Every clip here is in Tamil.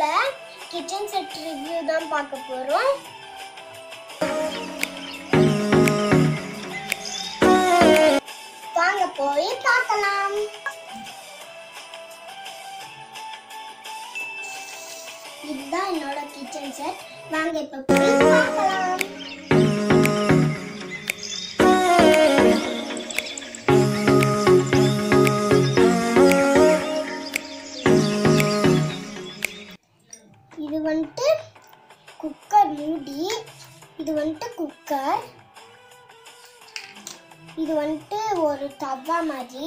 கிச்சன் செட் ரிவ்யூ தான் பார்க்க போறோம் வாங்க போய் பார்க்கலாம் இதுதான் என்னோட கிச்சன் செட் வாங்க இப்ப போய் பார்க்கலாம் இது வந்துட்டு குக்கர் மூடி இது வந்துட்டு குக்கர் இது வந்துட்டு ஒரு தவா மாதிரி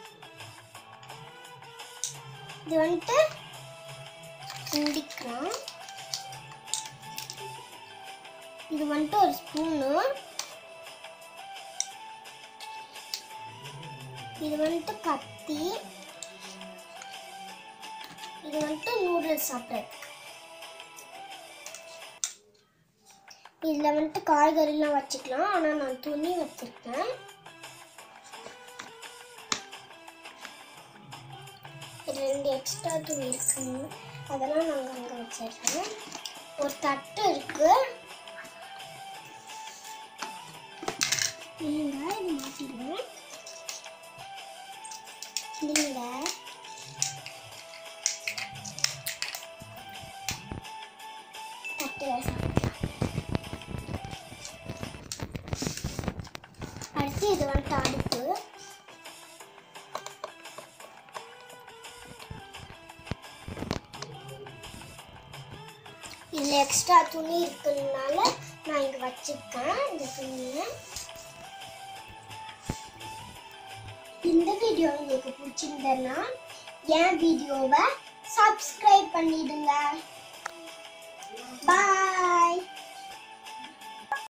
இது வந்துட்டு கிண்டிக்கலாம் இது வந்துட்டு ஒரு ஸ்பூனு இது வந்துட்டு கத்தி இது வந்துட்டு நூடுல்ஸ் சாப்பிட்றதுக்கு இதில் வந்துட்டு காய்கறிலாம் வச்சுக்கலாம் ஆனால் நான் துணி வச்சிருக்கேன் இது ரெண்டு எக்ஸ்ட்ரா துணி இருக்கு அதெல்லாம் நாங்கள் அங்கே வச்சிடுறேன் ஒரு தட்டு இருக்கு இல்லைங்க இது மாட்டிடுவேன் இல்லைங்க தட்டில் சாப்பிடலாம் அடுத்து இது வந்துட்டு அடுப்பு இதில் எக்ஸ்ட்ரா துணி இருக்கிறதுனால நான் இங்கே வச்சுருக்கேன் இந்த துணியை இந்த வீடியோ உங்களுக்கு பிடிச்சிருந்ததுன்னா என் வீடியோவை சப்ஸ்கிரைப் பண்ணிடுங்க பாய்